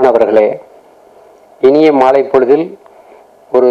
மாணவர்களே இனிய மாலை பொழுதில் ஒரு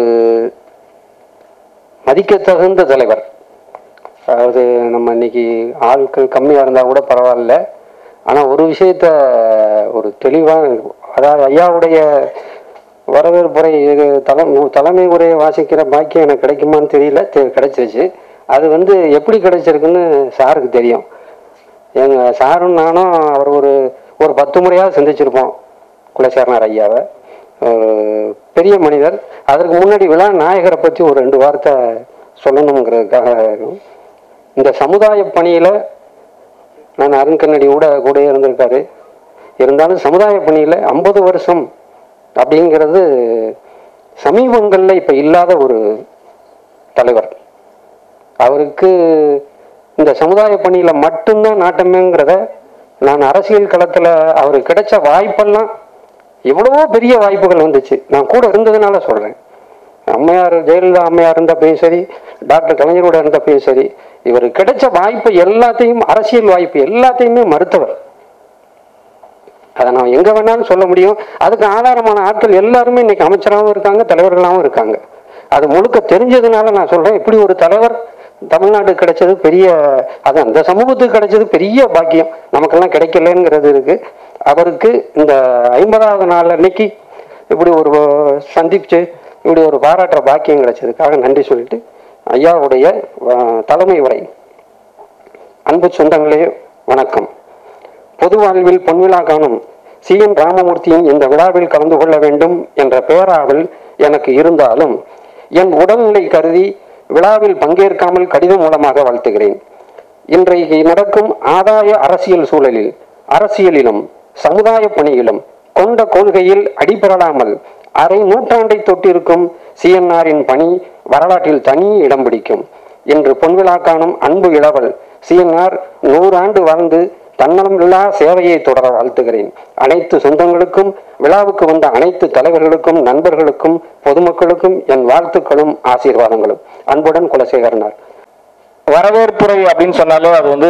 மதிக்கத்தகுந்த தலைவர் அதாவது நம்ம இன்னைக்கு ஆட்கள் கம்மியாக இருந்தால் கூட பரவாயில்ல ஆனால் ஒரு விஷயத்த ஒரு தெளிவாக அதாவது ஐயாவுடைய வரவேற்புரை இது தலை தலைமை உரையை வாசிக்கிற பாக்கியம் எனக்கு கிடைக்குமான்னு தெரியல தெ- கிடைச்சிருச்சு அது வந்து எப்படி கிடைச்சிருக்குன்னு சாருக்கு தெரியும் எங்க சாரும் நானும் அவர் ஒரு ஒரு பத்து முறையாவது சந்திச்சிருப்போம் குலசேரனார் ஐயாவை ஒரு பெரிய மனிதர் அதற்கு முன்னாடி விழா நாயகரை பற்றி ஒரு ரெண்டு வார்த்தை சொல்லணுங்கிறதுக்காக இந்த சமுதாய பணியில் நான் அருண்கண்ணடி கூட கூட இருந்திருக்காரு இருந்தாலும் சமுதாய பணியில் ஐம்பது வருஷம் அப்படிங்கிறது சமீபங்களில் இப்போ இல்லாத ஒரு தலைவர் அவருக்கு இந்த சமுதாய பணியில் மட்டும்தான் நாட்டமேங்கிறத நான் அரசியல் களத்தில் அவருக்கு கிடைச்ச வாய்ப்பெல்லாம் எவ்வளவோ பெரிய வாய்ப்புகள் வந்துச்சு நான் கூட இருந்ததுனால சொல்கிறேன் அம்மையார் ஜெயலலிதா அம்மையார் இருந்தப்பையும் சரி டாக்டர் கலைஞரோட இருந்தப்பையும் சரி இவருக்கு கிடைச்ச வாய்ப்பு எல்லாத்தையும் அரசியல் வாய்ப்பு எல்லாத்தையுமே மறுத்தவர் அதை நான் எங்க வேணாலும் சொல்ல முடியும் அதுக்கு ஆதாரமான ஆட்கள் எல்லாருமே இன்னைக்கு அமைச்சராகவும் இருக்காங்க தலைவர்களாகவும் இருக்காங்க அது முழுக்க தெரிஞ்சதுனால நான் சொல்றேன் இப்படி ஒரு தலைவர் தமிழ்நாட்டுக்கு கிடைச்சது பெரிய அது அந்த சமூகத்துக்கு கிடைச்சது பெரிய பாக்கியம் நமக்கெல்லாம் கிடைக்கலங்கிறது இருக்கு அவருக்கு இந்த ஐம்பதாவது நாள் அன்னைக்கு இப்படி ஒரு சந்திச்சு இப்படி ஒரு பாராட்டுற பாக்கியம் கிடைச்சதுக்காக நன்றி சொல்லிட்டு ஐயாவுடைய அஹ், தலைமை உரை அன்பு சொந்தங்களே வணக்கம் பொது வாழ்வில் பொன்விழா காணும் சி என் ராமமூர்த்தியின் இந்த விழாவில் கலந்து கொள்ள வேண்டும் என்ற பேராவல் எனக்கு இருந்தாலும் என் உடல்நிலை கருதி விழாவில் பங்கேற்காமல் கடிதம் மூலமாக வாழ்த்துகிறேன் இன்றைக்கு நடக்கும் ஆதாய அரசியல் சூழலில் அரசியலிலும் சமுதாய பணியிலும் கொண்ட கொள்கையில் அடிபெறலாமல் அரை நூற்றாண்டை தொட்டிருக்கும் சிஎன்ஆரின் பணி வரலாற்றில் தனி இடம் பிடிக்கும் இன்று பொன்விழா காணும் அன்பு இளவல் சிஎன்ஆர் நூறாண்டு வாழ்ந்து தன்னலமில்லா சேவையை தொடர வாழ்த்துகிறேன் அனைத்து சொந்தங்களுக்கும் விழாவுக்கு வந்த அனைத்து தலைவர்களுக்கும் நண்பர்களுக்கும் பொதுமக்களுக்கும் என் வாழ்த்துக்களும் ஆசீர்வாதங்களும் அன்புடன் குலசேகரனார் வரவேற்புரை அப்படின்னு சொன்னாலே அது வந்து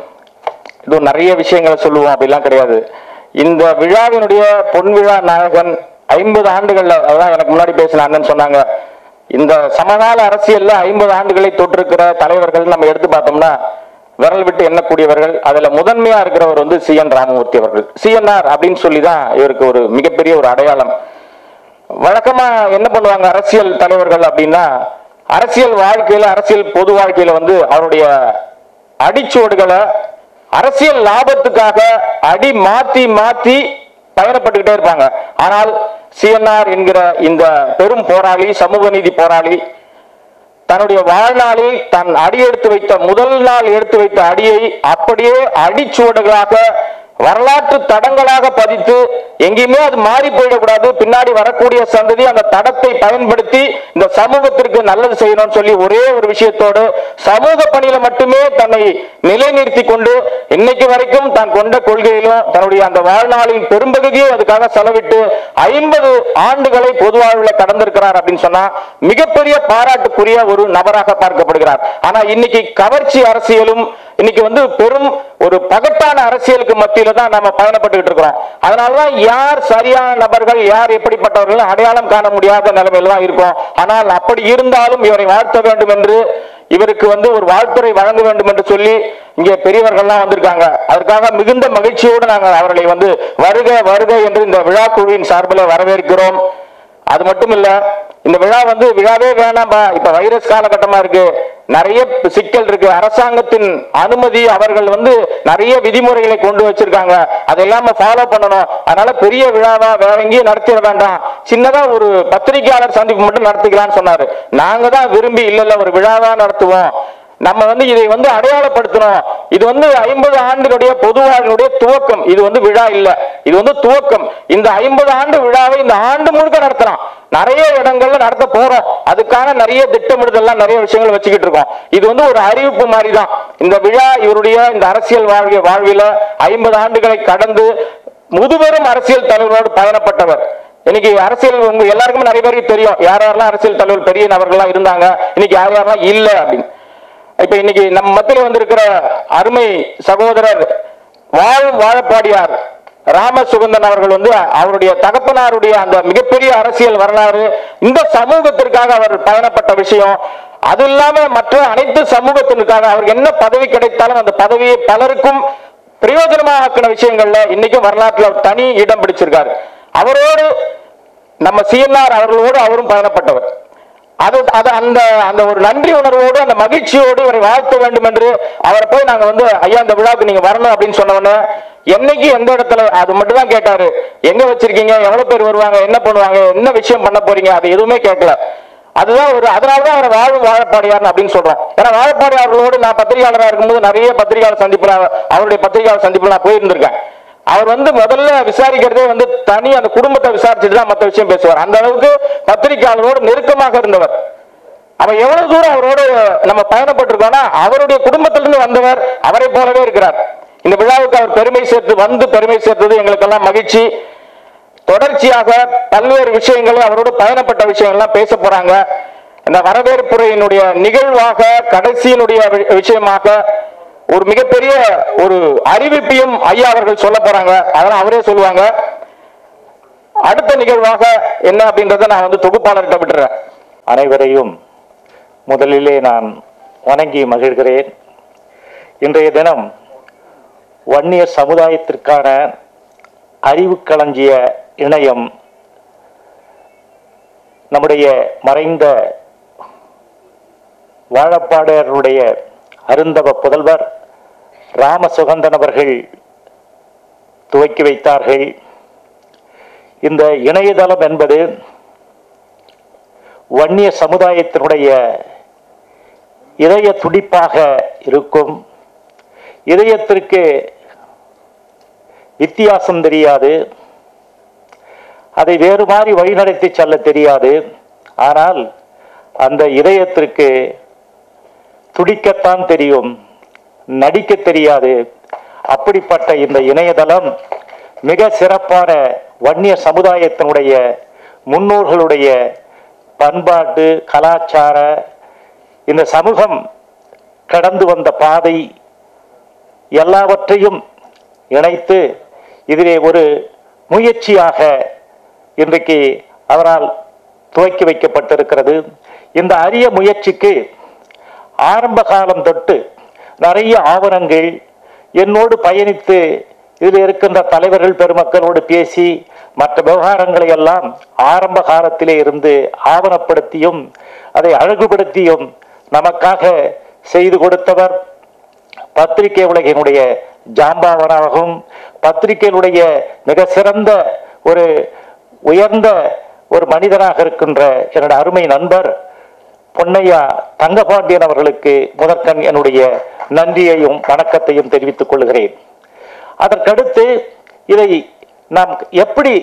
இது நிறைய விஷயங்களை சொல்லுவோம் அப்படிலாம் கிடையாது இந்த விழாவினுடைய பொன் விழா நாயகன் ஐம்பது ஆண்டுகள்ல அதான் எனக்கு முன்னாடி பேசின அண்ணன் சொன்னாங்க இந்த சமகால அரசியல்ல ஐம்பது ஆண்டுகளை தொற்றிருக்கிற தலைவர்கள் நம்ம எடுத்து பார்த்தோம்னா விரல் விட்டு எண்ணக்கூடியவர்கள் அதுல முதன்மையா இருக்கிறவர் வந்து சி என் ராமமூர்த்தி அவர்கள் சிஎன்ஆர் அப்படின்னு சொல்லி தான் இவருக்கு ஒரு மிகப்பெரிய ஒரு அடையாளம் வழக்கமா என்ன பண்ணுவாங்க அரசியல் தலைவர்கள் அப்படின்னா அரசியல் வாழ்க்கையில அரசியல் பொது வாழ்க்கையில வந்து அவருடைய அடிச்சுவடுகளை அரசியல் லாபத்துக்காக அடி மாத்தி மாத்தி பயணப்பட்டுக்கிட்டே இருப்பாங்க ஆனால் சிஎன்ஆர் என்கிற இந்த பெரும் போராளி சமூக நீதி போராளி தன்னுடைய வாழ்நாளில் தன் அடி எடுத்து வைத்த முதல் நாள் எடுத்து வைத்த அடியை அப்படியே அடிச்சுவடுகளாக வரலாற்று தடங்களாக பதித்து எங்கேயுமே அது மாறி போயிடக்கூடாது பின்னாடி வரக்கூடிய சந்ததி அந்த தடத்தை பயன்படுத்தி இந்த சமூகத்திற்கு நல்லது செய்யணும்னு சொல்லி ஒரே ஒரு விஷயத்தோடு சமூக பணியில மட்டுமே தன்னை நிலைநிறுத்தி கொண்டு இன்னைக்கு வரைக்கும் தான் கொண்ட கொள்கையிலும் தன்னுடைய அந்த வாழ்நாளின் பெரும்பகுதியை அதுக்காக செலவிட்டு ஐம்பது ஆண்டுகளை பொது வாழ்வில் கடந்திருக்கிறார் அப்படின்னு சொன்னா மிகப்பெரிய பாராட்டுக்குரிய ஒரு நபராக பார்க்கப்படுகிறார் ஆனா இன்னைக்கு கவர்ச்சி அரசியலும் இன்னைக்கு வந்து பெரும் ஒரு பகட்டான அரசியலுக்கு மத்தியில தான் நாம பயணப்பட்டுக்கிட்டு இருக்கிறோம் அதனாலதான் யார் சரியான நபர்கள் யார் எப்படிப்பட்டவர்கள் அடையாளம் காண முடியாத நிலைமையில தான் இருக்கும் ஆனால் அப்படி இருந்தாலும் இவரை வாழ்த்த வேண்டும் என்று இவருக்கு வந்து ஒரு வாழ்த்துறை வழங்க வேண்டும் என்று சொல்லி இங்கே பெரியவர்கள்லாம் வந்திருக்காங்க அதற்காக மிகுந்த மகிழ்ச்சியோடு நாங்கள் அவர்களை வந்து வருக வருக என்று இந்த விழா குழுவின் சார்பில் வரவேற்கிறோம் அது மட்டும் இல்ல இந்த விழா வந்து விழாவே வேணாம்பா இப்ப வைரஸ் காலகட்டமா இருக்கு நிறைய சிக்கல் இருக்கு அரசாங்கத்தின் அனுமதி அவர்கள் வந்து நிறைய விதிமுறைகளை கொண்டு வச்சிருக்காங்க அதெல்லாம் ஃபாலோ பண்ணணும் அதனால பெரிய விழாவா வேற எங்கேயும் நடத்திட வேண்டாம் சின்னதா ஒரு பத்திரிகையாளர் சந்திப்பு மட்டும் நடத்திக்கலாம்னு சொன்னாரு நாங்க தான் விரும்பி இல்ல இல்ல ஒரு விழாவா நடத்துவோம் நம்ம வந்து இதை வந்து அடையாளப்படுத்தணும் இது வந்து ஐம்பது ஆண்டுடைய பொது வாழ்வினுடைய துவக்கம் இது வந்து விழா இல்ல இது வந்து துவக்கம் இந்த ஐம்பது ஆண்டு விழாவை இந்த ஆண்டு முழுக்க நடத்தலாம் நிறைய இடங்கள்ல நடத்த போறோம் அதுக்கான நிறைய திட்டமிடுதல்லாம் நிறைய விஷயங்கள் வச்சுக்கிட்டு இருக்கோம் இது வந்து ஒரு அறிவிப்பு மாதிரி தான் இந்த விழா இவருடைய இந்த அரசியல் வாழ்விய வாழ்வில ஐம்பது ஆண்டுகளை கடந்து முதுபெரும் அரசியல் தலைவரோடு பயணப்பட்டவர் இன்னைக்கு அரசியல் உங்க எல்லாருக்குமே நிறைய பேருக்கு தெரியும் யார் யாரெல்லாம் அரசியல் தலைவர் பெரிய நபர்கள்லாம் இருந்தாங்க இன்னைக்கு யார் யாரெல்லாம் இல்ல அப்படின்னு இப்ப இன்னைக்கு நம்ம மத்தியில வந்திருக்கிற அருமை சகோதரர் வாழும் வாழப்பாடியார் ராம சுகந்தன் அவர்கள் வந்து அவருடைய தகப்பனாருடைய அந்த மிகப்பெரிய அரசியல் வரலாறு இந்த சமூகத்திற்காக அவர் பயணப்பட்ட விஷயம் அது இல்லாம மற்ற அனைத்து சமூகத்திற்காக அவருக்கு என்ன பதவி கிடைத்தாலும் அந்த பதவியை பலருக்கும் பிரயோஜனமாக ஆக்கின விஷயங்கள்ல இன்னைக்கும் வரலாற்றுல அவர் தனி இடம் பிடிச்சிருக்காரு அவரோடு நம்ம சிஎன்ஆர் அவர்களோடு அவரும் பயணப்பட்டவர் அது அது அந்த அந்த ஒரு நன்றி உணர்வோடு அந்த மகிழ்ச்சியோடு இவரை வாழ்த்த வேண்டும் என்று அவரை போய் நாங்க வந்து ஐயா இந்த விழாவுக்கு நீங்க வரணும் அப்படின்னு சொன்னவொடனே என்னைக்கு எந்த இடத்துல அது மட்டும் தான் கேட்டாரு எங்க வச்சிருக்கீங்க எவ்வளவு பேர் வருவாங்க என்ன பண்ணுவாங்க என்ன விஷயம் பண்ண போறீங்க அது எதுவுமே கேட்கல அதுதான் ஒரு அதனாலதான் அவரை வாழும் வாழப்பாடியார் அப்படின்னு சொல்றோம் ஏன்னா வாழப்பாடியார்களோடு நான் பத்திரிகையாளராக இருக்கும்போது நிறைய பத்திரிகையாளர் சந்திப்புல அவருடைய பத்திரிகையாளர் சந்திப்புல நான் போயிருந்திருக்கேன் அவர் வந்து முதல்ல விசாரிக்கிறதே வந்து தனி அந்த குடும்பத்தை விசாரிச்சுட்டு தான் மற்ற விஷயம் பேசுவார் அந்த அளவுக்கு பத்திரிகையாளரோடு நெருக்கமாக இருந்தவர் அவன் எவ்வளவு தூரம் அவரோடு நம்ம பயணப்பட்டிருக்கோம்னா அவருடைய குடும்பத்திலிருந்து வந்தவர் அவரை போலவே இருக்கிறார் இந்த விழாவுக்கு அவர் பெருமை சேர்த்து வந்து பெருமை சேர்த்தது எங்களுக்கெல்லாம் மகிழ்ச்சி தொடர்ச்சியாக பல்வேறு விஷயங்களை அவரோடு பயணப்பட்ட விஷயங்கள்லாம் பேச போறாங்க இந்த வரவேற்புரையினுடைய நிகழ்வாக கடைசியினுடைய வி- விஷயமாக ஒரு மிகப்பெரிய ஒரு அறிவிப்பையும் ஐயா அவர்கள் சொல்ல போறாங்க அதெல்லாம் அவரே சொல்லுவாங்க அடுத்த நிகழ்வாக என்ன அப்படின்றத நான் வந்து தொகுப்பாளர்கிட்ட விட்டுறேன் அனைவரையும் முதலிலே நான் வணங்கி மகிழ்கிறேன் இன்றைய தினம் வன்னிய சமுதாயத்திற்கான அறிவு களஞ்சிய இணையம் நம்முடைய மறைந்த வாழப்பாடையருடைய அருந்தவ புதல்வர் ராமசுகந்தன் அவர்கள் துவக்கி வைத்தார்கள் இந்த இணையதளம் என்பது வன்னிய சமுதாயத்தினுடைய இதய துடிப்பாக இருக்கும் இதயத்திற்கு வித்தியாசம் தெரியாது அதை வேறு மாதிரி வழிநடத்தி செல்ல தெரியாது ஆனால் அந்த இதயத்திற்கு துடிக்கத்தான் தெரியும் நடிக்க தெரியாது அப்படிப்பட்ட இந்த இணையதளம் மிக சிறப்பான வன்னிய சமுதாயத்தினுடைய முன்னோர்களுடைய பண்பாட்டு கலாச்சார இந்த சமூகம் கடந்து வந்த பாதை எல்லாவற்றையும் இணைத்து இதிலே ஒரு முயற்சியாக இன்றைக்கு அவரால் துவக்கி வைக்கப்பட்டிருக்கிறது இந்த அரிய முயற்சிக்கு ஆரம்ப காலம் தொட்டு நிறைய ஆவணங்கள் என்னோடு பயணித்து இதில் இருக்கின்ற தலைவர்கள் பெருமக்களோடு பேசி மற்ற விவகாரங்களை எல்லாம் ஆரம்ப காலத்திலே இருந்து ஆவணப்படுத்தியும் அதை அழகுபடுத்தியும் நமக்காக செய்து கொடுத்தவர் பத்திரிகை உலகினுடைய ஜாம்பாவனாகவும் பத்திரிகையினுடைய மிக சிறந்த ஒரு உயர்ந்த ஒரு மனிதனாக இருக்கின்ற என்னோட அருமை நண்பர் பொன்னையா தங்கபாண்டியன் அவர்களுக்கு முதற்கண் என்னுடைய நன்றியையும் வணக்கத்தையும் தெரிவித்துக் கொள்கிறேன் அதற்கடுத்து இதை நாம் எப்படி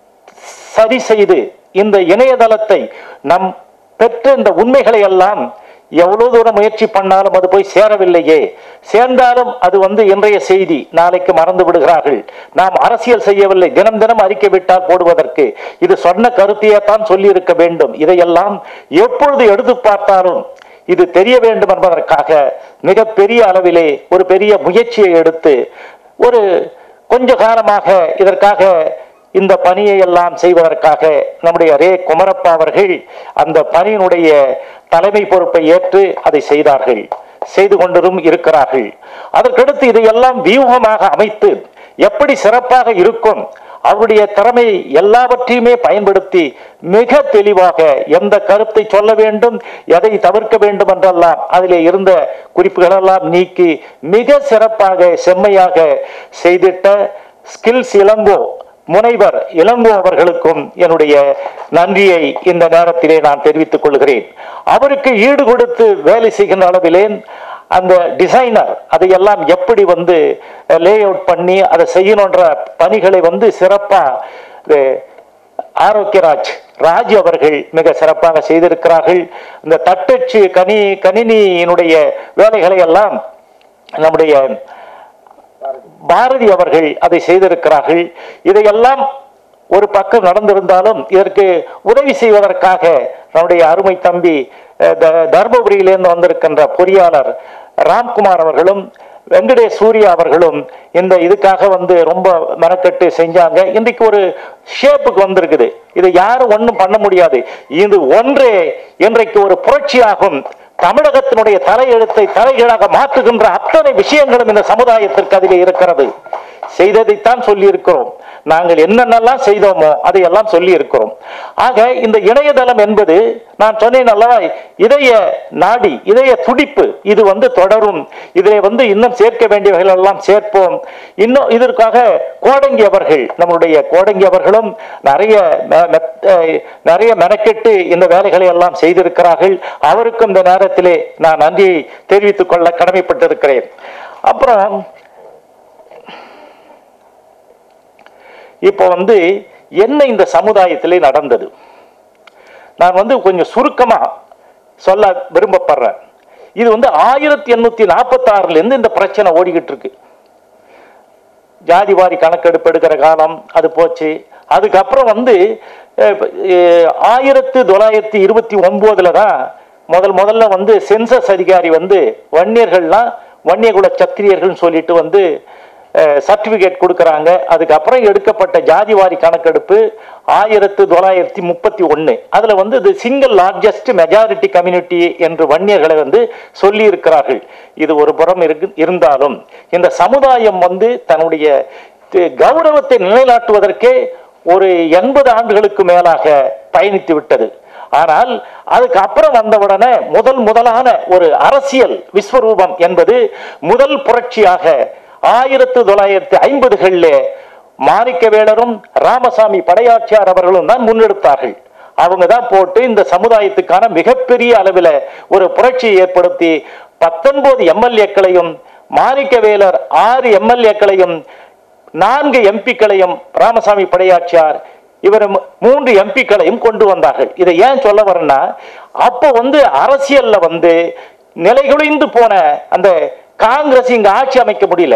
சரி செய்து இந்த இணையதளத்தை நம் பெற்ற இந்த உண்மைகளை எல்லாம் எவ்வளவு தூரம் முயற்சி பண்ணாலும் அது போய் சேரவில்லையே சேர்ந்தாலும் அது வந்து இன்றைய செய்தி நாளைக்கு மறந்து விடுகிறார்கள் நாம் அரசியல் செய்யவில்லை தினம் தினம் அறிக்கை விட்டால் போடுவதற்கு இது சொன்ன கருத்தையே தான் சொல்லி இருக்க வேண்டும் இதையெல்லாம் எப்பொழுது எடுத்து பார்த்தாலும் இது தெரிய வேண்டும் என்பதற்காக மிக பெரிய அளவிலே ஒரு பெரிய முயற்சியை எடுத்து ஒரு கொஞ்ச காலமாக இதற்காக இந்த பணியை எல்லாம் செய்வதற்காக நம்முடைய ரே குமரப்பா அவர்கள் அந்த பணியினுடைய தலைமை பொறுப்பை ஏற்று அதை செய்தார்கள் செய்து கொண்டதும் இருக்கிறார்கள் அதற்கடுத்து இதையெல்லாம் வியூகமாக அமைத்து எப்படி சிறப்பாக இருக்கும் அவருடைய திறமை எல்லாவற்றையுமே பயன்படுத்தி மிக தெளிவாக எந்த கருத்தை சொல்ல வேண்டும் எதை தவிர்க்க வேண்டும் என்றெல்லாம் அதிலே இருந்த குறிப்புகளெல்லாம் நீக்கி மிக சிறப்பாக செம்மையாக செய்திட்ட ஸ்கில்ஸ் இளங்கோ முனைவர் இளங்கோ அவர்களுக்கும் என்னுடைய நன்றியை இந்த நேரத்திலே நான் தெரிவித்துக் கொள்கிறேன் அவருக்கு ஈடு கொடுத்து வேலை செய்கின்ற அளவிலே அந்த டிசைனர் அதையெல்லாம் எப்படி வந்து லே அவுட் பண்ணி அதை செய்யணுன்ற பணிகளை வந்து சிறப்பா அஹ், ஆரோக்கியராஜ் ராஜ் அவர்கள் மிக சிறப்பாக செய்திருக்கிறார்கள் இந்த தட்டச்சு கனி கணினியினுடைய வேலைகளை எல்லாம் நம்முடைய பாரதி அவர்கள் அதை செய்திருக்கிறார்கள் இதையெல்லாம் ஒரு பக்கம் நடந்திருந்தாலும் இதற்கு உதவி செய்வதற்காக நம்முடைய அருமை தம்பி அஹ், த- தர்மபுரியிலிருந்து வந்திருக்கின்ற பொறியாளர் ராம்குமார் அவர்களும் வெங்கடேஷ் சூர்யா அவர்களும் இந்த இதுக்காக வந்து ரொம்ப மெனக்கட்டு செஞ்சாங்க இன்றைக்கு ஒரு ஷேப்புக்கு வந்திருக்குது இதை யாரும் ஒன்றும் பண்ண முடியாது இது ஒன்றே இன்றைக்கு ஒரு புரட்சியாகும் தமிழகத்தினுடைய தலையெழுத்தை தலைகீழாக மாற்றுகின்ற அத்தனை விஷயங்களும் இந்த சமுதாயத்திற்கு அதிலே இருக்கிறது செய்ததைத்தான் சொல்லி இருக்கிறோம் நாங்கள் என்னென்னலாம் செய்தோமோ அதையெல்லாம் சொல்லி இருக்கிறோம் ஆக இந்த இணையதளம் என்பது நான் சொன்னேன் அல்லவா இதய நாடி இதய துடிப்பு இது வந்து தொடரும் இதிலே வந்து இன்னும் சேர்க்க வேண்டியவைகள் எல்லாம் சேர்ப்போம் இன்னும் இதற்காக கோடங்கி அவர்கள் நம்முடைய கோடங்கி அவர்களும் நிறைய ம- மெத்- அஹ் நிறைய மெனக்கெட்டு இந்த வேலைகளை எல்லாம் செய்திருக்கிறார்கள் அவருக்கும் இந்த நேரத்திலே நான் நன்றியை தெரிவித்துக் கொள்ள கடமைப்பட்டிருக்கிறேன் அப்புறம் இப்போ வந்து என்ன இந்த சமுதாயத்திலே நடந்தது நான் வந்து கொஞ்சம் சுருக்கமா சொல்ல விரும்பப்படுறேன் இது வந்து ஆயிரத்தி எண்ணூத்தி நாற்பத்தி ஆறுல இருந்து இந்த பிரச்சனை ஓடிக்கிட்டு இருக்கு ஜாதிவாரி கணக்கெடுப்பு எடுக்கிற காலம் அது போச்சு அதுக்கப்புறம் வந்து அஹ், அஹ், ஆயிரத்து தொள்ளாயிரத்தி இருபத்தி ஒன்பதுல தான் முதல் முதல்ல வந்து சென்சஸ் அதிகாரி வந்து வன்னியர்கள்லாம் வன்னியகுல சத்திரியர்கள்னு சொல்லிட்டு வந்து சர்டிபிகேட் கொடுக்கறாங்க அதுக்கப்புறம் எடுக்கப்பட்ட ஜாதிவாரி கணக்கெடுப்பு ஆயிரத்து தொள்ளாயிரத்தி முப்பத்தி ஒன்று அதுல வந்து இது சிங்கிள் லார்ஜஸ்ட் மெஜாரிட்டி கம்யூனிட்டி என்று வன்னியர்களை வந்து சொல்லி இருக்கிறார்கள் இது ஒரு புறம் இருக்கு இருந்தாலும் இந்த சமுதாயம் வந்து தன்னுடைய தி- கௌரவத்தை நிலைநாட்டுவதற்கே ஒரு எண்பது ஆண்டுகளுக்கு மேலாக பயணித்து விட்டது ஆனால் அதுக்கு அப்புறம் வந்தவுடனே முதல் முதலான ஒரு அரசியல் விஸ்வரூபம் என்பது முதல் புரட்சியாக ஆயிரத்து தொள்ளாயிரத்தி ஐம்பதுகளிலே மாணிக்கவேலரும் ராமசாமி படையாட்சியார் அவர்களும் தான் முன்னெடுத்தார்கள் அவங்க தான் போட்டு இந்த சமுதாயத்துக்கான மிகப்பெரிய அளவில் ஒரு புரட்சியை ஏற்படுத்தி பத்தொன்பது எம்எல்ஏக்களையும் மாணிக்கவேலர் ஆறு எம்எல்ஏக்களையும் நான்கு எம்பிக்களையும் ராமசாமி படையாட்சியார் இவர் மு- மூன்று எம்பிக்களையும் கொண்டு வந்தார்கள் இதை ஏன் சொல்ல வரேன்னா அப்போ வந்து அரசியல்ல வந்து நிலைகுலைந்து போன அந்த காங்கிரஸ் இங்க ஆட்சி அமைக்க முடியல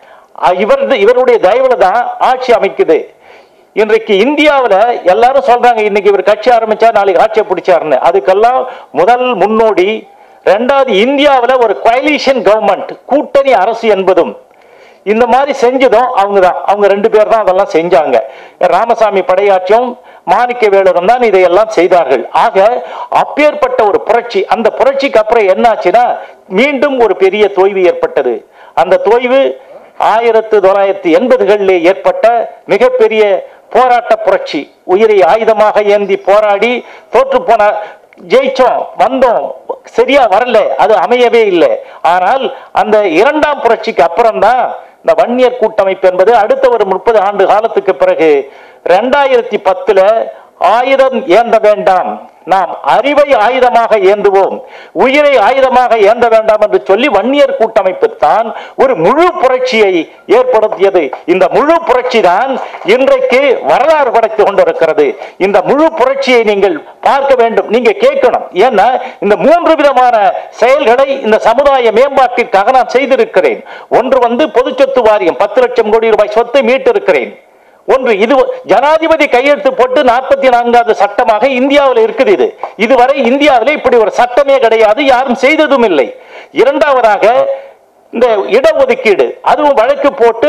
அ- இவர் இவருடைய தயவுல தான் ஆட்சி அமைக்குது இன்றைக்கு இந்தியாவுல எல்லாரும் சொல்றாங்க இன்னைக்கு இவர் கட்சி ஆரம்பிச்சா நாளைக்கு ஆட்சியை பிடிச்சாருன்னு அதுக்கெல்லாம் முதல் முன்னோடி ரெண்டாவது இந்தியாவுல ஒரு coalition கவர்மெண்ட் கூட்டணி அரசு என்பதும் இந்த மாதிரி செஞ்சதும் அவங்க தான் அவங்க ரெண்டு பேர் தான் அதெல்லாம் செஞ்சாங்க ராமசாமி படையாற்றும் மாணிக்க வேலரும் தான் இதையெல்லாம் செய்தார்கள் ஆக அப்பேற்பட்ட ஒரு புரட்சி அந்த புரட்சிக்கு அப்புறம் என்னாச்சுன்னா மீண்டும் ஒரு பெரிய தொய்வு ஏற்பட்டது அந்த தொய்வு ஆயிரத்து தொள்ளாயிரத்தி எண்பதுகளிலே ஏற்பட்ட மிகப்பெரிய போராட்ட புரட்சி உயிரை ஆயுதமாக ஏந்தி போராடி தோற்று போன ஜெயிச்சோம் வந்தோம் சரியா வரல அது அமையவே இல்லை ஆனால் அந்த இரண்டாம் புரட்சிக்கு அப்புறம்தான் இந்த வன்னியர் கூட்டமைப்பு என்பது அடுத்த ஒரு முப்பது ஆண்டு காலத்துக்கு பிறகு ரெண்டாயிரத்தி பத்துல ஆயுதம் ஏந்த வேண்டாம் நாம் அறிவை ஆயுதமாக ஏந்துவோம் உயிரை ஆயுதமாக ஏந்த வேண்டாம் என்று சொல்லி வன்னியர் கூட்டமைப்பு தான் ஒரு முழு புரட்சியை ஏற்படுத்தியது இந்த முழு புரட்சி தான் இன்றைக்கு வரலாறு படைத்துக் கொண்டிருக்கிறது இந்த முழு புரட்சியை நீங்கள் பார்க்க வேண்டும் நீங்க கேட்கணும் ஏன்னா இந்த மூன்று விதமான செயல்களை இந்த சமுதாய மேம்பாட்டிற்காக நான் செய்திருக்கிறேன் ஒன்று வந்து பொது சொத்து வாரியம் பத்து லட்சம் கோடி ரூபாய் சொத்தை மீட்டிருக்கிறேன் ஒன்று இது ஜனாதிபதி கையெழுத்து போட்டு நாற்பத்தி நான்காவது சட்டமாக இந்தியாவில் இருக்குது இது இதுவரை இந்தியாவில் இப்படி ஒரு சட்டமே கிடையாது யாரும் செய்ததும் இல்லை இரண்டாவதாக இந்த இடஒதுக்கீடு அதுவும் வழக்கு போட்டு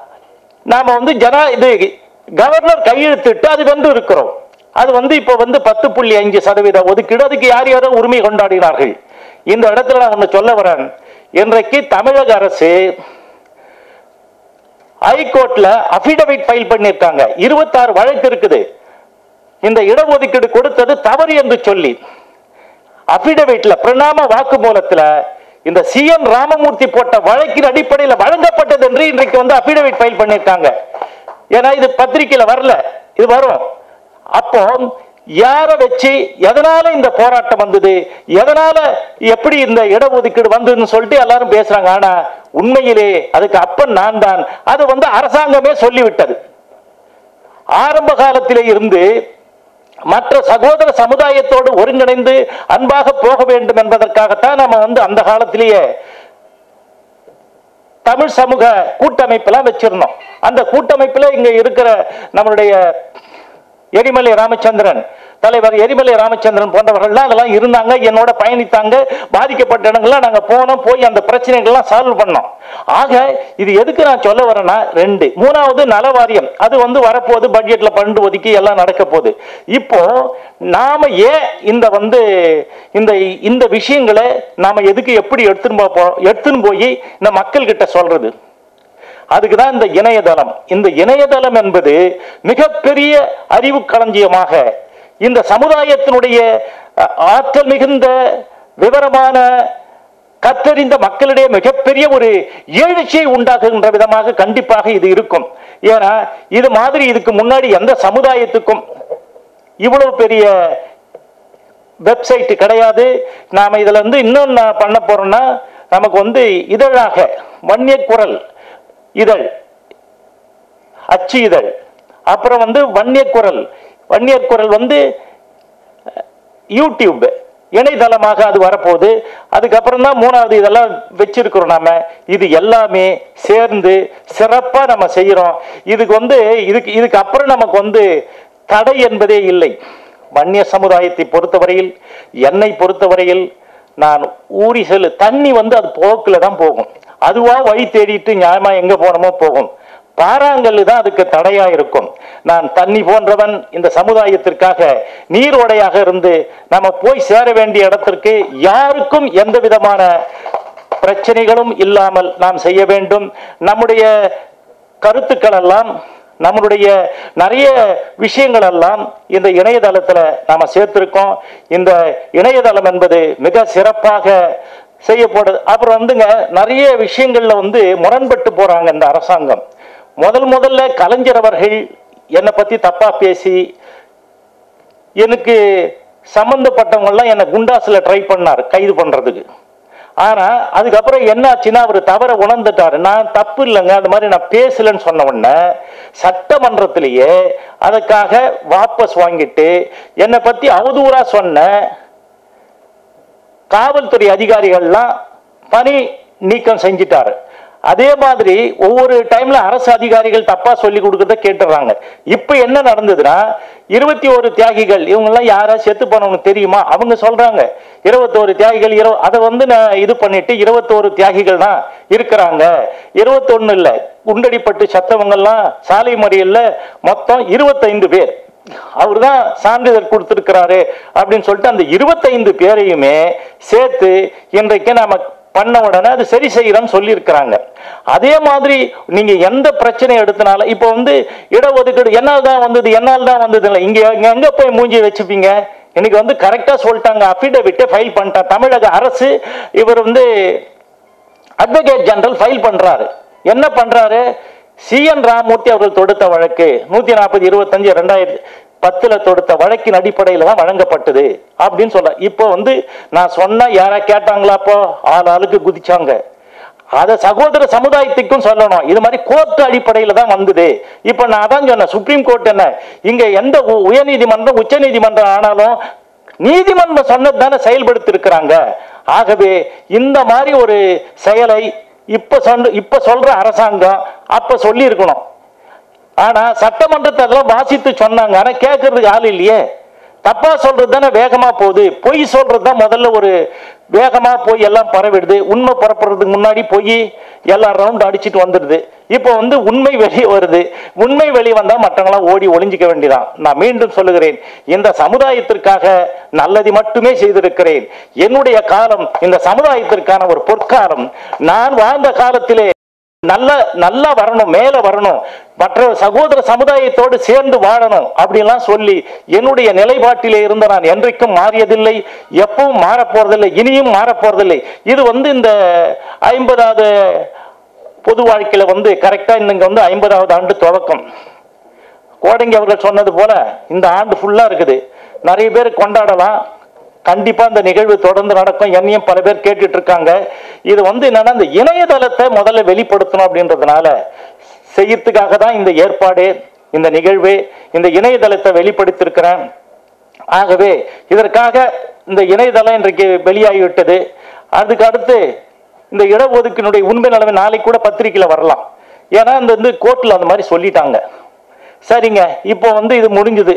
நாம வந்து ஜனா இது கவர்னர் கையெழுத்திட்டு அது வந்து இருக்கிறோம் அது வந்து இப்ப வந்து பத்து புள்ளி அஞ்சு சதவீத ஒதுக்கீடு அதுக்கு யார் யாரோ உரிமை கொண்டாடினார்கள் இந்த இடத்துல நான் ஒண்ணு சொல்ல வரேன் இன்றைக்கு தமிழக அரசு ஹைகோர்ட்ல அபிடவிட் ஃபைல் பண்ணிருக்காங்க இருபத்தாறு வழக்கு இருக்குது இந்த இடஒதுக்கீடு கொடுத்தது தவறு என்று சொல்லி அபிடவிட்ல பிரணாம வாக்குமூலத்துல இந்த சி என் ராமமூர்த்தி போட்ட வழக்கின் அடிப்படையில் வழங்கப்பட்டது என்று இன்றைக்கு வந்து அபிடவிட் ஃபைல் பண்ணிருக்காங்க ஏன்னா இது பத்திரிக்கையில வரல இது வரும் அப்போ யார வச்சு எதனால இந்த போராட்டம் வந்தது எதனால எப்படி இந்த இடஒதுக்கீடு வந்ததுன்னு சொல்லிட்டு எல்லாரும் பேசுறாங்க ஆனா உண்மையிலே அதுக்கு அப்பன் நான் தான் அது வந்து அரசாங்கமே சொல்லிவிட்டது ஆரம்ப காலத்திலே இருந்து மற்ற சகோதர சமுதாயத்தோடு ஒருங்கிணைந்து அன்பாக போக வேண்டும் என்பதற்காகத்தான் நம்ம வந்து அந்த காலத்திலேயே தமிழ் சமூக கூட்டமைப்பெல்லாம் வச்சிருந்தோம் அந்த கூட்டமைப்புல இங்க இருக்கிற நம்மளுடைய எரிமலை ராமச்சந்திரன் தலைவர் எரிமலை ராமச்சந்திரன் போன்றவர்கள்லாம் அதெல்லாம் இருந்தாங்க என்னோட பயணித்தாங்க பாதிக்கப்பட்ட இடங்கள்லாம் நாங்க போனோம் போய் அந்த பிரச்சனைகள்லாம் சால்வ் பண்ணோம் ஆக இது எதுக்கு நான் சொல்ல வரேன்னா ரெண்டு மூணாவது நல வாரியம் அது வந்து வரப்போகுது பட்ஜெட்ல பண்டு ஒதுக்கி எல்லாம் நடக்க போகுது இப்போ நாம ஏன் இந்த வந்து இந்த இந்த விஷயங்களை நாம எதுக்கு எப்படி எடுத்துன்னு போ- எடுத்துன்னு போய் இந்த மக்கள் கிட்ட சொல்றது அதுக்கு தான் இந்த இணையதளம் இந்த இணையதளம் என்பது மிகப்பெரிய அறிவு களஞ்சியமாக இந்த சமுதாயத்தினுடைய அஹ், ஆற்றல் மிகுந்த விவரமான கத்தறிந்த மக்களிடையே மிகப்பெரிய ஒரு எழுச்சியை உண்டாக்குகின்ற விதமாக கண்டிப்பாக இது இருக்கும் ஏன்னா இது மாதிரி இதுக்கு முன்னாடி எந்த சமுதாயத்துக்கும் இவ்வளவு பெரிய வெப்சைட் கிடையாது நாம இதுல இருந்து இன்னும் நான் பண்ண போறோம்னா நமக்கு வந்து இதழாக வன்னிய குரல் இதழ் அச்சு இதழ் அப்புறம் வந்து வன்னிய குரல் வன்னியர் குரல் வந்து யூடியூப் இணையதளமாக அது வரப்போகுது அதுக்கப்புறம் தான் மூணாவது இதெல்லாம் வச்சிருக்கிறோம் நாம இது எல்லாமே சேர்ந்து சிறப்பா நம்ம செய்யறோம் இதுக்கு வந்து இதுக்கு இதுக்கு அப்புறம் நமக்கு வந்து தடை என்பதே இல்லை வன்னிய சமுதாயத்தை பொறுத்தவரையில் என்னை பொறுத்தவரையில் நான் ஊறி செல்லு தண்ணி வந்து அது போக்குல தான் போகும் அதுவா வழி தேடிட்டு நியாயமா எங்க போனோமோ போகும் பாறாங்கல்லு தான் அதுக்கு தடையா இருக்கும் நான் தண்ணி போன்றவன் இந்த சமுதாயத்திற்காக நீரோடையாக இருந்து நம்ம போய் சேர வேண்டிய இடத்திற்கு யாருக்கும் எந்த விதமான பிரச்சனைகளும் இல்லாமல் நாம் செய்ய வேண்டும் நம்முடைய கருத்துக்கள் எல்லாம் நம்மளுடைய நிறைய விஷயங்கள் எல்லாம் இந்த இணையதளத்துல நாம சேர்த்திருக்கோம் இந்த இணையதளம் என்பது மிக சிறப்பாக செய்யப்படுது அப்புறம் வந்துங்க நிறைய விஷயங்கள்ல வந்து முரண்பட்டு போறாங்க இந்த அரசாங்கம் முதல் முதல்ல கலைஞர் அவர்கள் என்னை பத்தி தப்பா பேசி எனக்கு சம்பந்தப்பட்டவங்க எல்லாம் என்னை குண்டாஸ்ல ட்ரை பண்ணார் கைது பண்றதுக்கு ஆனா அதுக்கப்புறம் என்னாச்சுன்னா அவர் தவற உணர்ந்துட்டாரு நான் தப்பு இல்லைங்க அது மாதிரி நான் பேசலன்னு சொன்ன உடனே சட்டமன்றத்திலேயே அதுக்காக வாபஸ் வாங்கிட்டு என்னை பத்தி அவதூறா சொன்ன காவல்துறை அதிகாரிகள்லாம் பணி நீக்கம் செஞ்சிட்டாரு அதே மாதிரி ஒவ்வொரு டைம்ல அரசு அதிகாரிகள் தப்பா சொல்லி கொடுக்கறத கேட்டுறாங்க இப்ப என்ன நடந்ததுன்னா இருபத்தி ஒரு தியாகிகள் இவங்க எல்லாம் யாரா செத்து போனவங்க தெரியுமா அவங்க சொல்றாங்க இருபத்தோரு தியாகிகள் இரு அதை வந்து நான் இது பண்ணிட்டு இருபத்தோரு தியாகிகள் தான் இருக்கிறாங்க இருபத்தொன்னு இல்ல குண்டடிப்பட்டு சத்தவங்க எல்லாம் சாலை மறியல்ல மொத்தம் இருபத்தைந்து பேர் அவர் தான் சான்றிதழ் கொடுத்திருக்கிறாரு அப்படின்னு சொல்லிட்டு அந்த இருபத்தைந்து பேரையுமே சேர்த்து இன்றைக்கு நாம பண்ண உடனே அது சரி செய்யறோம்னு சொல்லியிருக்கிறாங்க அதே மாதிரி நீங்க எந்த பிரச்சனை எடுத்தனால இப்போ வந்து இடஒதுக்கீடு என்னால் தான் வந்தது என்னால் தான் வந்தது இல்லை இங்க இங்க எங்க போய் மூஞ்சி வச்சுப்பீங்க இன்னைக்கு வந்து கரெக்டா சொல்லிட்டாங்க அஃபிடவிட்டை ஃபைல் பண்ணிட்டாங்க தமிழக அரசு இவர் வந்து அட்வொகேட் ஜெனரல் ஃபைல் பண்றாரு என்ன பண்றாரு சி என் ராமூர்த்தி அவர்கள் தொடுத்த வழக்கு நூத்தி நாற்பது இருபத்தஞ்சு ரெண்டாயிரத்தி பத்துல தொடுத்த வழக்கின் அடிப்படையில தான் வழங்கப்பட்டது அப்படின்னு சொல்ற இப்போ வந்து நான் சொன்னா யாரா கேட்டாங்களா அப்போ ஆள் ஆளுக்கு குதிச்சாங்க அத சகோதர சமுதாயத்துக்கும் சொல்லணும் இது மாதிரி கோர்ட் அடிப்படையில தான் வந்தது இப்ப நான் அதான் சொன்னேன் சுப்ரீம் கோர்ட் என்ன இங்க எந்த உ- உயர்நீதிமன்றம் உச்ச நீதிமன்றம் ஆனாலும் நீதிமன்றம் சொன்னது தானே செயல்படுத்தி இருக்கிறாங்க ஆகவே இந்த மாதிரி ஒரு செயலை இப்ப சொன்ன இப்ப சொல்ற அரசாங்கம் அப்ப சொல்லி இருக்கணும் ஆனா சட்டமன்றத்தை அதெல்லாம் வாசித்து சொன்னாங்க ஆனா கேட்கறதுக்கு ஆள் இல்லையே தப்பா சொல்றது தானே வேகமா போகுது பொய் சொல்றது தான் முதல்ல ஒரு வேகமா போய் எல்லாம் பரவிடுது உண்மை பரப்புறதுக்கு முன்னாடி போய் எல்லாம் ரவுண்ட் அடிச்சிட்டு வந்துடுது இப்போ வந்து உண்மை வெளியே வருது உண்மை வெளியே வந்தா மற்றவங்களாம் ஓடி ஒளிஞ்சிக்க வேண்டியதான் நான் மீண்டும் சொல்லுகிறேன் இந்த சமுதாயத்திற்காக நல்லது மட்டுமே செய்திருக்கிறேன் என்னுடைய காலம் இந்த சமுதாயத்திற்கான ஒரு பொற்காலம் நான் வாழ்ந்த காலத்திலே நல்ல நல்லா வரணும் மேல வரணும் மற்ற சகோதர சமுதாயத்தோடு சேர்ந்து வாழணும் அப்படின்லாம் சொல்லி என்னுடைய நிலைப்பாட்டிலே இருந்த நான் என்றைக்கும் மாறியதில்லை எப்பவும் மாறப் போறதில்லை இனியும் மாறப் போறதில்லை இது வந்து இந்த ஐம்பதாவது பொது வாழ்க்கையில வந்து கரெக்டா இங்க வந்து ஐம்பதாவது ஆண்டு துவக்கம் கோடங்கி அவர்கள் சொன்னது போல இந்த ஆண்டு ஃபுல்லா இருக்குது நிறைய பேர் கொண்டாடலாம் கண்டிப்பா இந்த நிகழ்வு தொடர்ந்து நடக்கும் என்னையும் பல பேர் கேட்டுட்டு இருக்காங்க இது வந்து என்னன்னா இந்த இணையதளத்தை முதல்ல வெளிப்படுத்தணும் அப்படின்றதுனால செய்யறதுக்காக தான் இந்த ஏற்பாடு இந்த நிகழ்வு இந்த இணையதளத்தை வெளிப்படுத்தியிருக்கிறேன் ஆகவே இதற்காக இந்த இணையதளம் இன்றைக்கு வெளியாகிவிட்டது அதுக்கு அடுத்து இந்த இடஒதுக்கினுடைய உண்மை நிலைமை நாளைக்கு கூட பத்திரிக்கையில வரலாம் ஏன்னா இந்த வந்து கோர்ட்ல அந்த மாதிரி சொல்லிட்டாங்க சரிங்க இப்போ வந்து இது முடிஞ்சுது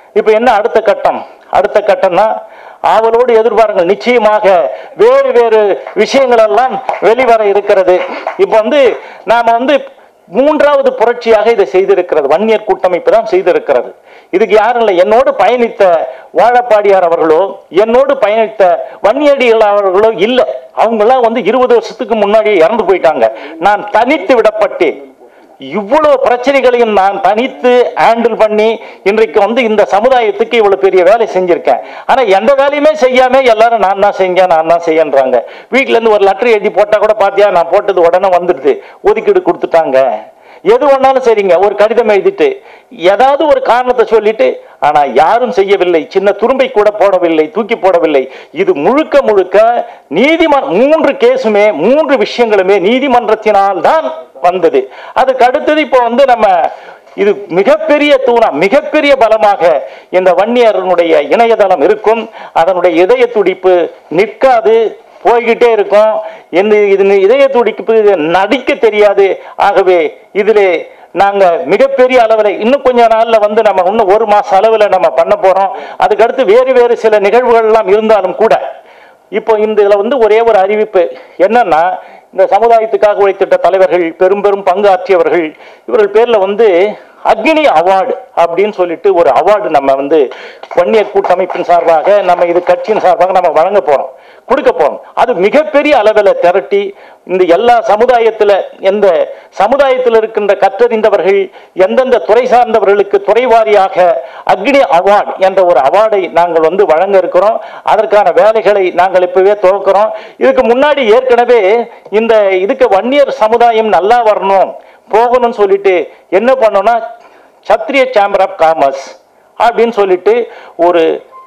இப்ப என்ன அடுத்த கட்டம் அடுத்த கட்டம்னா ஆவலோடு எதிர்பாருங்கள் நிச்சயமாக வேறு வேறு விஷயங்கள் எல்லாம் வெளிவர இருக்கிறது இப்ப வந்து நாம வந்து மூன்றாவது புரட்சியாக இதை செய்திருக்கிறது வன்னியர் கூட்டமைப்பு தான் செய்திருக்கிறது இதுக்கு யாரும் இல்லை என்னோடு பயணித்த வாழப்பாடியார் அவர்களோ என்னோடு பயணித்த வன்னியடிகள் அவர்களோ இல்லை அவங்கெல்லாம் வந்து இருபது வருஷத்துக்கு முன்னாடி இறந்து போயிட்டாங்க நான் தனித்து விடப்பட்டேன் இவ்வளவு பிரச்சனைகளையும் நான் தனித்து ஹேண்டில் பண்ணி இன்றைக்கு வந்து இந்த சமுதாயத்துக்கு இவ்வளவு பெரிய வேலை செஞ்சிருக்கேன் ஆனா எந்த வேலையுமே செய்யாம எல்லாரும் நான் தான் செஞ்சேன் நான் தான் செய்யன்றாங்க வீட்ல இருந்து ஒரு லெட்டர் எழுதி போட்டா கூட பாத்தியா நான் போட்டது உடனே வந்துடுது ஒதுக்கீடு கொடுத்துட்டாங்க எது ஒண்ணாலும் சரிங்க ஒரு கடிதம் எழுதிட்டு ஏதாவது ஒரு காரணத்தை சொல்லிட்டு ஆனா யாரும் செய்யவில்லை சின்ன துரும்பை கூட போடவில்லை தூக்கி போடவில்லை இது முழுக்க முழுக்க நீதிமன்ற மூன்று கேஸுமே மூன்று விஷயங்களுமே நீதிமன்றத்தினால் தான் வந்தது அதுக்கு அடுத்தது இப்போ வந்து நம்ம இது மிகப்பெரிய தூணம் மிகப்பெரிய பலமாக இந்த வன்னியரனுடைய இணையதளம் இருக்கும் அதனுடைய இதய துடிப்பு நிற்காது போய்கிட்டே இருக்கும் இந்த இது இதய துடிப்பு இது நடிக்க தெரியாது ஆகவே இதிலே நாங்க மிகப்பெரிய அளவில் இன்னும் கொஞ்ச நாள்ல வந்து நம்ம இன்னும் ஒரு மாச அளவில் நம்ம பண்ண போறோம் அதுக்கு அடுத்து வேறு வேறு சில நிகழ்வுகள் எல்லாம் இருந்தாலும் கூட இப்போ இந்த இதுல வந்து ஒரே ஒரு அறிவிப்பு என்னன்னா இந்த சமுதாயத்துக்காக உழைத்திட்ட தலைவர்கள் பெரும் பெரும் பங்காற்றியவர்கள் இவர்கள் பேர்ல வந்து அக்னி அவார்டு அப்படின்னு சொல்லிட்டு ஒரு அவார்டு நம்ம வந்து வன்னியர் கூட்டமைப்பின் சார்பாக நம்ம இது கட்சியின் சார்பாக நம்ம வழங்க போறோம் கொடுக்க போறோம் அது மிகப்பெரிய அளவில் திரட்டி இந்த எல்லா சமுதாயத்துல எந்த சமுதாயத்தில் இருக்கின்ற கற்றறிந்தவர்கள் எந்தெந்த துறை சார்ந்தவர்களுக்கு துறை வாரியாக அக்னி அவார்டு என்ற ஒரு அவார்டை நாங்கள் வந்து வழங்க இருக்கிறோம் அதற்கான வேலைகளை நாங்கள் இப்பவே துவக்கிறோம் இதுக்கு முன்னாடி ஏற்கனவே இந்த இதுக்கு வன்னியர் சமுதாயம் நல்லா வரணும் போகணும்னு சொல்லிட்டு என்ன பண்ணோம்னா சத்திரிய சேம்பர் ஆஃப் காமர்ஸ் அப்படின்னு சொல்லிட்டு ஒரு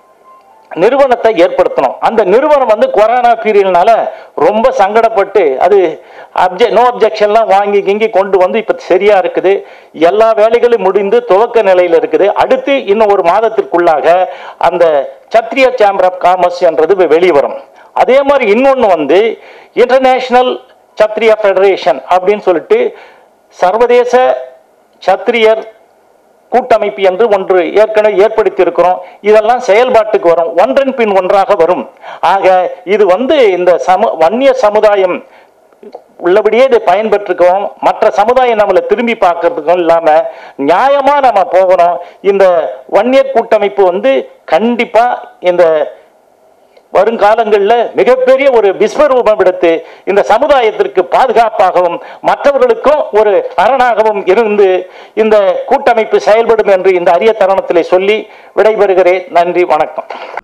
நிறுவனத்தை ஏற்படுத்தணும் அந்த நிறுவனம் வந்து கொரோனா பீரியட்னால ரொம்ப சங்கடப்பட்டு அது அப்ஜெ நோ அப்ஜெக்ஷன்லாம் வாங்கி கிங்கி கொண்டு வந்து இப்போ சரியா இருக்குது எல்லா வேலைகளும் முடிந்து துவக்க நிலையில் இருக்குது அடுத்து இன்னும் ஒரு மாதத்திற்குள்ளாக அந்த சத்ரியா சேம்பர் ஆஃப் காமர்ஸ் என்றது வெளியே வரும் அதே மாதிரி இன்னொன்று வந்து இன்டர்நேஷனல் சத்ரியா ஃபெடரேஷன் அப்படின்னு சொல்லிட்டு சர்வதேச சத்திரியர் கூட்டமைப்பு என்று ஒன்று ஏற்கனவே ஏற்படுத்தி இருக்கிறோம் இதெல்லாம் செயல்பாட்டுக்கு வரும் ஒன்றன் பின் ஒன்றாக வரும் ஆக இது வந்து இந்த சம வன்னிய சமுதாயம் உள்ளபடியே இதை பயன்பெற்றுக்கவும் மற்ற சமுதாயம் நம்மளை திரும்பி பார்க்கறதுக்கும் இல்லாம நியாயமா நம்ம போகணும் இந்த வன்னியர் கூட்டமைப்பு வந்து கண்டிப்பா இந்த வருங்காலங்களில் மிகப்பெரிய ஒரு விஸ்வரூபம் எடுத்து இந்த சமுதாயத்திற்கு பாதுகாப்பாகவும் மற்றவர்களுக்கும் ஒரு அரணாகவும் இருந்து இந்த கூட்டமைப்பு செயல்படும் என்று இந்த அரிய தருணத்திலே சொல்லி விடைபெறுகிறேன் நன்றி வணக்கம்